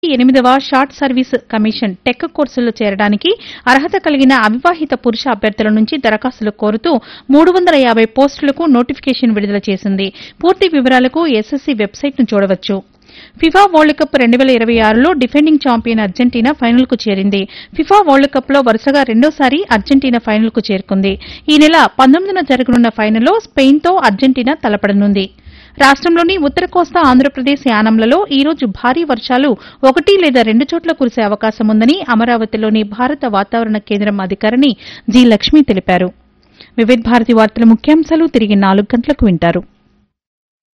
ఎనిమిదవ short service commission tech కోర్సుల్లో చేరడానికి అర్హత కలిగిన అవివాహిత పురుష అభ్యర్థుల నుంచి దరఖాస్తులు కోరుతూ మూడు వందల యాభై పోస్టులకు నోటిఫికేషన్ విడుదల చేసింది పూర్తి వివరాలకు ఎస్ఎస్సీ వెబ్సైట్ను చూడవచ్చు ఫిఫా వరల్డ్ కప్ రెండు వేల ఇరవై ఆరులో డిఫెండింగ్ ఛాంపియన్ అర్జెంటీనా ఫైనల్ కు చేరింది ఫిఫా వరల్డ్ కప్ లో వరుసగా రెండోసారి అర్జెంటీనా ఫైనల్ కు చేరుకుంది ఈ నెల పంతొమ్మిదిన జరగనున్న ఫైనల్లో స్పెయిన్ తో అర్జెంటీనా తలపడనుంది రాష్ట్రంలోని ఉత్తర కోస్తా ఆంధ్రప్రదేశ్ యానంలలో ఈ రోజు భారీ వర్షాలు ఒకటి లేదా రెండు చోట్ల కురిసే అవకాశం ఉందని అమరావతిలోని భారత వాతావరణ కేంద్రం అధికారిని జి లక్ష్మి తెలిపారు వివిధ భారతి వార్తల ముఖ్యాంశాలు తిరిగి నాలుగు గంటలకు వింటారు